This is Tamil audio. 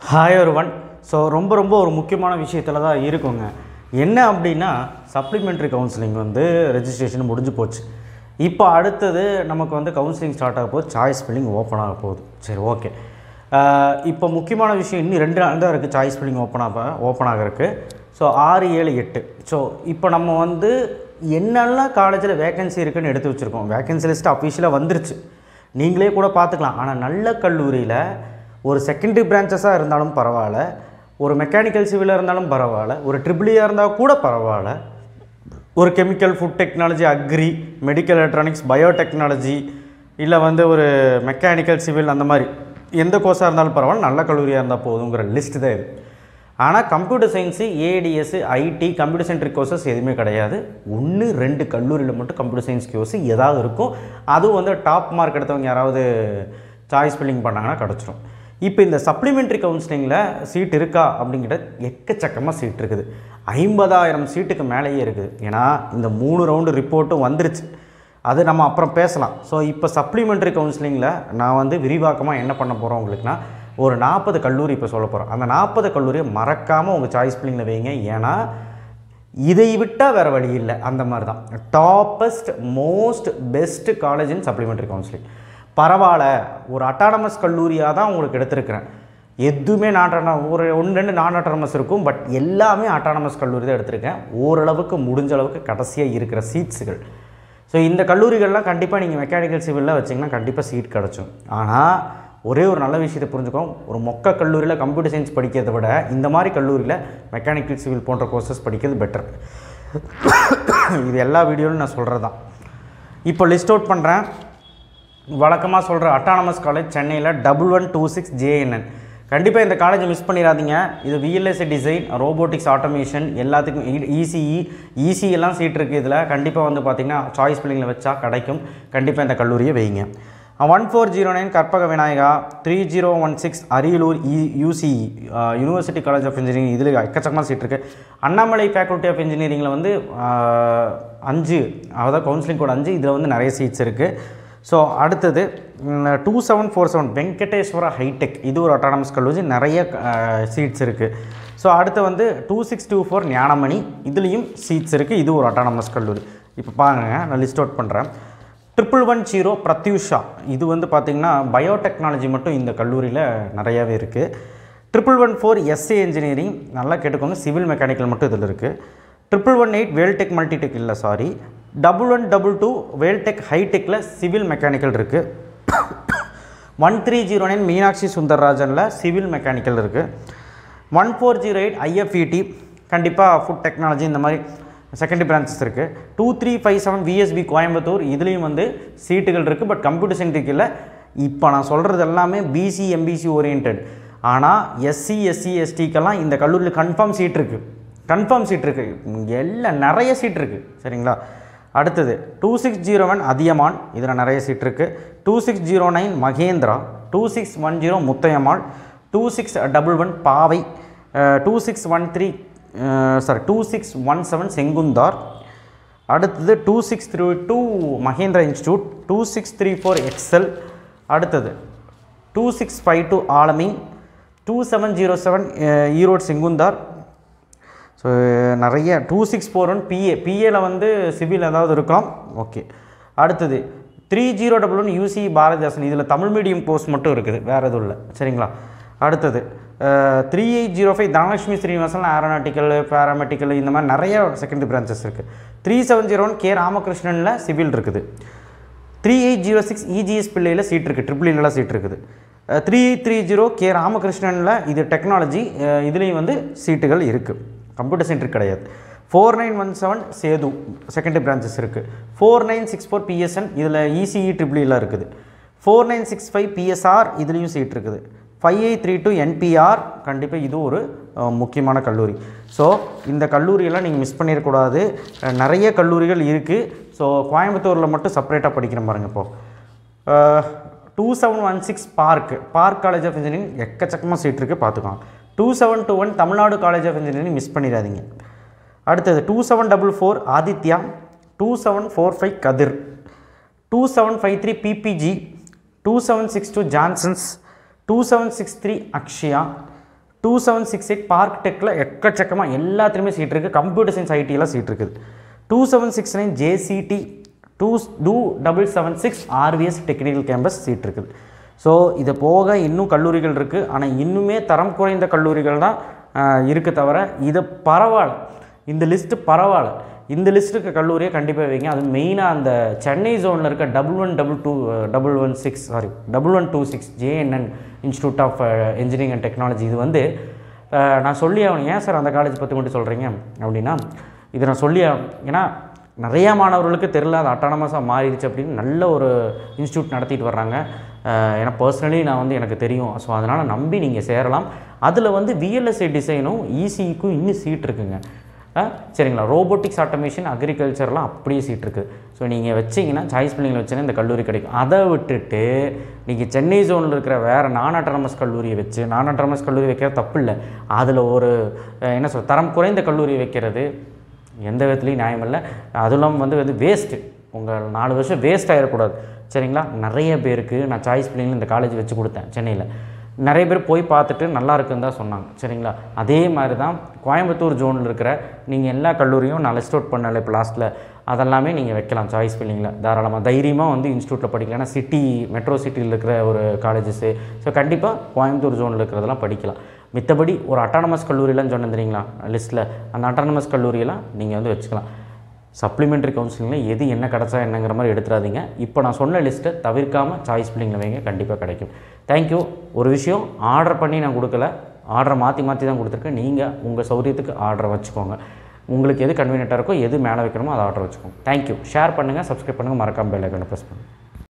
ஹாய் ஒருவன் ஸோ ரொம்ப ரொம்ப ஒரு முக்கியமான விஷயத்தில் தான் இருக்குங்க என்ன அப்படின்னா சப்ளிமெண்ட்ரி கவுன்சிலிங் வந்து ரெஜிஸ்ட்ரேஷன் முடிஞ்சு போச்சு இப்போ அடுத்தது நமக்கு வந்து கவுன்சிலிங் ஸ்டார்ட் ஆக போகுது சாய்ஸ் ஃபில்லிங் ஓப்பன் ஆக போகுது சரி ஓகே இப்போ முக்கியமான விஷயம் இன்னும் ரெண்டு நாள் தான் இருக்குது சாய்ஸ் ஃபில்லிங் ஓப்பன் ஆக ஓப்பன் ஆகிறதுக்கு ஸோ ஆறு ஏழு எட்டு ஸோ இப்போ நம்ம வந்து என்னெல்லாம் காலேஜில் வேகன்சி இருக்குன்னு எடுத்து வச்சுருக்கோம் வேகன்சி லிஸ்ட் அஃபிஷியலாக வந்துருச்சு நீங்களே கூட பார்த்துக்கலாம் ஆனால் நல்ல கல்லூரியில் ஒரு செகண்டரி பிரான்ச்சஸாக இருந்தாலும் பரவாயில்ல ஒரு மெக்கானிக்கல் சிவிலாக இருந்தாலும் பரவாயில்ல ஒரு ட்ரிபிளியாக இருந்தால் கூட பரவாயில்ல ஒரு chemical food technology agri medical electronics biotechnology இல்லை வந்து ஒரு மெக்கானிக்கல் சிவில் அந்த மாதிரி எந்த கோர்ஸாக இருந்தாலும் பரவாயில்ல நல்ல கல்லூரியாக இருந்தால் போதுங்கிற லிஸ்ட் தான் இது ஆனால் computer science ADS IT computer centric courses எதுவுமே கிடையாது ஒன்று ரெண்டு கல்லூரியில் மட்டும் கம்ப்யூட்டர் சயின்ஸ் கோர்ஸ் ஏதாவது இருக்கும் அதுவும் வந்து டாப் மார்க் எடுத்தவங்க யாராவது சாய்ஸ் ஃபில்லிங் பண்ணாங்கன்னா கிடச்சிரும் இப்போ இந்த சப்ளிமெண்ட்ரி கவுன்சிலிங்கில் சீட் இருக்கா அப்படிங்கிறது எக்கச்சக்கமாக சீட் இருக்குது ஐம்பதாயிரம் சீட்டுக்கு மேலேயே இருக்குது ஏன்னா இந்த மூணு ரவுண்டு ரிப்போர்ட்டும் வந்துருச்சு அது நம்ம அப்புறம் பேசலாம் ஸோ இப்போ சப்ளிமெண்ட்ரி கவுன்சிலிங்கில் நான் வந்து விரிவாக்கமாக என்ன பண்ண போகிறோம் உங்களுக்குன்னா ஒரு நாற்பது கல்லூரி இப்போ சொல்ல போகிறோம் அந்த நாற்பது கல்லூரியை மறக்காமல் உங்கள் சாய்ஸ் ஃபில்லிங்கில் வைங்க ஏன்னா இதை விட்டால் வேறு வழி இல்லை அந்த மாதிரி தான் toppest most best college in supplementary counselling பரவாயில்ல ஒரு அட்டானமஸ் கல்லூரியாக தான் உங்களுக்கு எடுத்திருக்கிறேன் எதுவுமே நாட்டான ஒரு ஒன்று ரெண்டு நான் அட்டானமஸ் இருக்கும் பட் எல்லாமே அட்டானமஸ் கல்லூரி தான் எடுத்திருக்கேன் ஓரளவுக்கு முடிஞ்ச அளவுக்கு கடைசியாக இருக்கிற சீட்ஸுகள் ஸோ இந்த கல்லூரிகள்லாம் கண்டிப்பாக நீங்கள் மெக்கானிக்கல் சிவிலில் வச்சிங்கன்னா கண்டிப்பாக சீட் கிடச்சும் ஆனால் ஒரே ஒரு நல்ல விஷயத்தை புரிஞ்சுக்கோங்க ஒரு மொக்க கல்லூரியில் கம்ப்யூட்டர் சயின்ஸ் படிக்கிறதை விட இந்த மாதிரி கல்லூரியில் மெக்கானிக்கல் சிவில் போன்ற கோர்சஸ் படிக்கிறது பெட்டர் இது எல்லா வீடியோலும் நான் சொல்கிறது தான் இப்போ லிஸ்ட் அவுட் பண்ணுறேன் வழக்கமாக சொல்கிற அட்டானமஸ் காலேஜ் சென்னையில் double one two six JNN கண்டிப்பாக இந்த காலேஜை மிஸ் பண்ணிடாதீங்க இது விஎல்எஸ்சி டிசைன் ரோபோட்டிக்ஸ் ஆட்டோமேஷன் எல்லாத்துக்கும் இசிஇ இசி எல்லாம் சீட் இருக்குது இதில் கண்டிப்பாக வந்து பார்த்திங்கன்னா சாய்ஸ் பில்லிங்கில் வச்சா கிடைக்கும் கண்டிப்பாக இந்த கல்லூரியை வைங்க one four zero nine Karpaga Vinayaga three zero one six Ariyalur E UCE university college of engineering இதில் எக்கச்சக்கமாக சீட் இருக்குது அண்ணாமலை ஃபேக்கல்ட்டி ஆஃப் இன்ஜினியரிங்கில் வந்து ஆஹ், அஞ்சு அதாவது கவுன்சிலிங் கோட் அஞ்சு இதில் வந்து நிறைய சீட்ஸ் இருக்குது ஸோ அடுத்தது two seven four seven Venkateswara hitech இது ஒரு அட்டானமஸ் கல்லூரி நிறைய சீட்ஸ் இருக்குது ஸோ அடுத்து வந்து two six two four Gnanamani இதுலேயும் சீட்ஸ் இருக்குது இது ஒரு அட்டானமஸ் கல்லூரி இப்போ பாருங்க நான் லிஸ்ட் அவுட் பண்ணுறேன் ட்ரிபிள் ஒன் ஜீரோ பிரத்யூஷா இது வந்து பார்த்திங்கன்னா பயோடெக்னாலஜி மட்டும் இந்த கல்லூரியில் நிறையாவே இருக்குது triple one four SA engineering நல்லா கேட்டுக்கோங்க சிவில் மெக்கானிக்கல் மட்டும் இதில் இருக்குது triple one eight Veltech multitech இல்லை sorry double one double two Veltech ஹைடெக்கில் சிவில் மெக்கானிக்கல் இருக்குது one three zero nine Meenakshi சுந்தர்ராஜனில் சிவில் மெக்கானிக்கல் இருக்குது one four zero eight IFET கண்டிப்பாக ஃபுட் டெக்னாலஜி இந்த மாதிரி செகண்டரி பிரான்ச்சஸ் இருக்குது two three five seven VSB Coimbatore இதுலேயும் வந்து சீட்டுகள் இருக்குது பட் கம்ப்யூட்டர் சென்ட்ரிக் இல்லை இப்போ நான் சொல்கிறது எல்லாமே பிசி எம்பிசி ஓரியன்ட் ஆனால் எஸ்சி எஸ்சி எஸ்டிக்கெல்லாம் இந்த கல்லூரியில் கன்ஃபார்ம் சீட் இருக்குது கன்ஃபார்ம் சீட் இருக்குது எல்லாம் நிறைய சீட் இருக்குது சரிங்களா அடுத்தது two six zero one Adhiyamaan இதில் நிறைய சீட் இருக்குது two six zero nine Mahendra two six one zero Muthayammal two six double one Paavai two six one three sorry two six one seven Sengunthar அடுத்தது two six three two Mahendra institute two six three four XL அடுத்தது டூ சிக்ஸ் ஃபைவ் டூ ஆலமி two seven zero seven Erode Sengunthar so நிறைய two six four one PA பிஏல வந்து சிவில் ஏதாவது இருக்கலாம் ஓகே அடுத்தது three zero double one UC Bharathidasan இதில் தமிழ் மீடியம் கோர்ஸ் மட்டும் இருக்குது வேறு எதுவும் இல்லை சரிங்களா அடுத்தது three eight zero five Dhanalakshmi Srinivasan aeronautical paramedical இந்த மாதிரி நிறைய செகண்டரி பிரான்ச்சஸ் இருக்குது three seven zero one K ராமகிருஷ்ணனில் சிவில் இருக்குது three eight zero six EGS பிள்ளையில் சீட் இருக்குது ட்ரிபிள் சீட் இருக்குது three eight three zero K ராமகிருஷ்ணனில் இது டெக்னாலஜி இதுலேயும் வந்து சீட்டுகள் இருக்குது கம்ப்யூட்டர் சென்டர் கிடையாது four nine one seven Sethu secondary branches இருக்குது four nine six four PSN இதில் இசிஇ ட்ரிபிள்லாம் இருக்குது four nine six five PSR இதுலேயும் சீட் இருக்குது five eight three two NPR கண்டிப்பாக இது ஒரு அஹ், முக்கியமான கல்லூரி ஸோ இந்த கல்லூரியெல்லாம் நீங்கள் மிஸ் பண்ணிடக்கூடாது அஹ், நிறைய கல்லூரிகள் இருக்குது ஸோ கோயம்புத்தூரில் மட்டும் செப்பரேட்டாக படிக்கிற பாருங்க இப்போது two seven one six park park college of engineering எக்கச்சக்கமாக சீட் இருக்குது பார்த்துக்கோங்க two seven two one Tamil Nadu college of engineering miss பண்ணிடாதீங்க அடுத்தது two seven double four Aditya two seven four five Kathir two seven five three PPG two seven six two Johnsons two seven six three Akshaya two seven six eight park டெக்கில் எக்கச்சக்கமாக எல்லாத்துலேயுமே சீட் இருக்குது கம்ப்யூட்டர் சயின்ஸ் ஐடியில் சீட் இருக்குது two seven six nine JCT two two double seven six RVS technical campus seat இருக்குது ஸோ இது போக இன்னும் கல்லூரிகள் இருக்குது ஆனால் இன்னுமே தரம் குறைந்த கல்லூரிகள் தான் இருக்குது தவிர இது பரவாயில்ல இந்த லிஸ்ட்டு பரவாயில்ல இந்த லிஸ்ட்டுக்கு கல்லூரியை கண்டிப்பாக வைங்க அது மெயினாக அந்த சென்னை ஜோனில் இருக்க double one double two double one six sorry double one two six JNN institute of engineering and technology இது வந்து அஹ், நான் சொல்லி ஆகணும் ஏன் சார் அந்த காலேஜ் பற்றி மட்டும் சொல்கிறீங்க அப்படின்னா இது நான் சொல்லி ஆகணும். ஏன்னா நிறையா மாணவர்களுக்கு தெரில அது அட்டானமஸாக மாறிடுச்சு அப்படின்னு நல்ல ஒரு இன்ஸ்டியூட் நடத்திட்டு வர்றாங்க அஹ், ஏன்னா பர்சனலி நான் வந்து எனக்கு தெரியும் ஸோ அதனால் நம்பி நீங்கள் சேரலாம் அதில் வந்து விஎல்எஸ்ஐ டிசைனும் இசிக்கும் இன்னும் சீட் இருக்குங்க அஹ், சரிங்களா ரோபோட்டிக்ஸ் ஆட்டோமேஷன் அக்ரிகல்ச்சர்லாம் அப்படியே சீட் இருக்குது ஸோ நீங்கள் வச்சிங்கன்னா சாய்ஸ் பிள்ளைங்களை வச்சுன்னா இந்த கல்லூரி கிடைக்கும் அதை விட்டுட்டு நீங்கள் சென்னை ஜோனில் இருக்கிற வேறு நான் அட்டானமஸ் கல்லூரியை வச்சு நான் அட்டானமஸ் கல்லூரி வைக்கிறது தப்பு இல்லை அதில் ஒரு அஹ், என்ன சொல் தரம் குறைந்த கல்லூரி வைக்கிறது எந்த விதத்துலையும் நியாயம் இல்லை அதுவும் இல்லாமல் வந்து வந்து வேஸ்ட்டு உங்கள் நாலு வருஷம் வேஸ்ட் ஆகிடக்கூடாது சரிங்களா நிறைய பேருக்கு நான் சாய்ஸ் பிள்ளைங்க இந்த காலேஜ் வச்சு கொடுத்தேன் சென்னையில் நிறைய பேர் போய் பார்த்துட்டு நல்லா இருக்குன்னு தான் சொன்னாங்க சரிங்களா அதே மாதிரி தான் கோயம்புத்தூர் ஜோனில் இருக்கிற நீங்கள் எல்லா கல்லூரியும் நான் லிஸ்ட் அவுட் பண்ணல இப்போ லாஸ்ட்டில் அதெல்லாமே நீங்கள் வைக்கலாம் சாய்ஸ் பில்லிங்கில் தாராளமாக தைரியமாக வந்து இன்ஸ்டியூட்டில் படிக்கலாம் ஏன்னா சிட்டி மெட்ரோ சிட்டியில் இருக்கிற ஒரு காலேஜஸ்ஸு ஸோ கண்டிப்பாக கோயம்புத்தூர் ஜோனில் இருக்கிறதெல்லாம் படிக்கலாம் மித்தபடி ஒரு அட்டானமஸ் கல்லூரியெலாம் சொன்னேன் தெரியுங்களா லிஸ்ட்டில் அந்த அட்டானமஸ் கல்லூரியெல்லாம் நீங்கள் வந்து வச்சுக்கலாம் சப்ளிமெண்ட்ரி கவுன்சிலிங்கில் எது என்ன கிடச்சா என்னங்கிற மாதிரி எடுத்துறாதீங்க இப்போ நான் சொன்ன லிஸ்ட்டை தவிர்க்காமல் சாய்ஸ் பில்லிங்கில் வைங்க கண்டிப்பாக கிடைக்கும் தேங்க்யூ ஒரு விஷயம் ஆர்டர் பண்ணி நான் கொடுக்கல ஆர்டரை மாற்றி மாற்றி தான் கொடுத்துருக்கேன் நீங்கள் உங்கள் சௌரியத்துக்கு ஆர்டரை வச்சுக்கோங்க உங்களுக்கு எது கன்வீனியண்ட்டாக இருக்கோ எது மேலே வைக்கணுமோ அதை ஆர்டர் வச்சுக்கோங்க தேங்க்யூ ஷேர் பண்ணுங்கள் சப்ஸ்கிரைப் பண்ணுங்கள் மறக்காமல் பெல் ஐக்கனை ப்ரெஸ் பண்ணுங்கள்